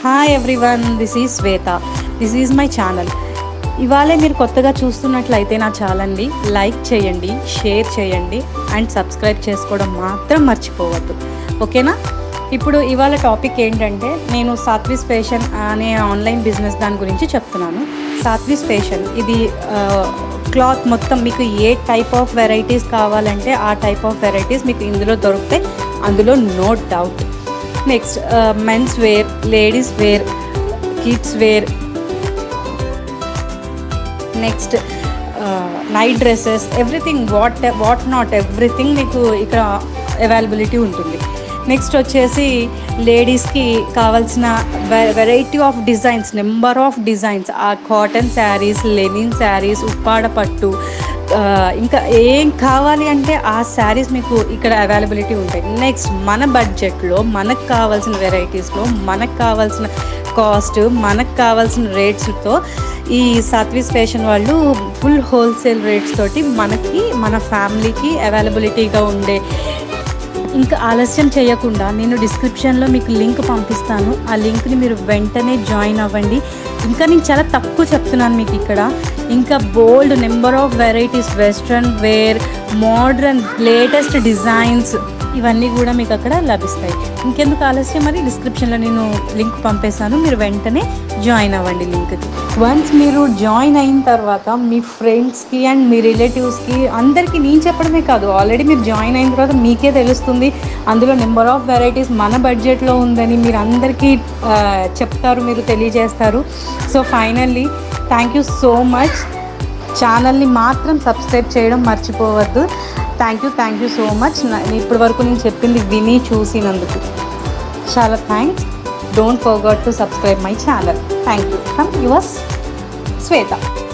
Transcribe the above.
hi everyone this is Shweta this is my channel ఇవాళే మీరు కొత్తగా చూస్తున్నట్లయితే నా ఛానల్ని లైక్ చేయండి షేర్ చేయండి అండ్ సబ్స్క్రైబ్ చేసుకోవడం మాత్రం మర్చిపోవద్దు ఓకేనా ఇప్పుడు ఇవాళ టాపిక్ ఏంటంటే నేను సాత్విస్ ఫ్యాషన్ అనే ఆన్లైన్ బిజినెస్ దాని గురించి చెప్తున్నాను సాత్విస్ ఫ్యాషన్ ఇది క్లాత్ మొత్తం మీకు ఏ టైప్ ఆఫ్ వెరైటీస్ కావాలంటే ఆ టైప్ ఆఫ్ వెరైటీస్ మీకు ఇందులో దొరుకుతాయి అందులో no doubt next men's wear ladies wear kids wear next night dresses everything what what not everything మీకు ఇక్కడ అవైలబిలిటీ ఉంటుంది నెక్స్ట్ వచ్చేసి లేడీస్కి కావాల్సిన variety of designs number of designs ఆ cotton saris linen saris Uppada పట్టు ఆ, ఇంకా ఏం కావాలి అంటే ఆ శారీస్ మీకు ఇక్కడ అవైలబిలిటీ ఉంటాయి నెక్స్ట్ మన బడ్జెట్లో మనకు కావాల్సిన వెరైటీస్లో మనకు కావాల్సిన కాస్ట్ మనకు కావాల్సిన రేట్స్తో ఈ సాత్విస్ ఫ్యాషన్ వాళ్ళు ఫుల్ హోల్సేల్ రేట్స్ తోటి మనకి మన ఫ్యామిలీకి అవైలబిలిటీగా ఉండే ఇంకా ఆలస్యం చేయకుండా నేను డిస్క్రిప్షన్లో మీకు లింక్ పంపిస్తాను ఆ లింక్ని మీరు వెంటనే జాయిన్ అవ్వండి ఇంకా నేను చాలా తక్కువ చెప్తున్నాను మీకు ఇక్కడ ఇంకా bold number of varieties western wear modern latest designs ఇవన్నీ కూడా మీకు అక్కడ లభిస్తాయి ఇంకెందుకు ఆలస్యం మరి డిస్క్రిప్షన్లో నేను లింక్ పంపేశాను మీరు వెంటనే జాయిన్ అవ్వండి లింక్కి వన్స్ మీరు జాయిన్ అయిన తర్వాత మీ ఫ్రెండ్స్కి అండ్ మీ రిలేటివ్స్కి అందరికీ నేను చెప్పడమే కాదు ఆల్రెడీ మీరు జాయిన్ అయిన తర్వాత మీకే తెలుస్తుంది అందులో నెంబర్ ఆఫ్ వెరైటీస్ మన బడ్జెట్లో ఉందని మీరు అందరికీ ఆ, చెప్తారు మీరు తెలియజేస్తారు so finally thank you so much ఛానల్ని మాత్రం సబ్స్క్రైబ్ చేయడం మర్చిపోవద్దు thank you thank you so much ఇప్పటి వరకు నేను చెప్పింది విని చూసినందుకు చాలా thanks don't forget to subscribe my channel thank you from yours Shweta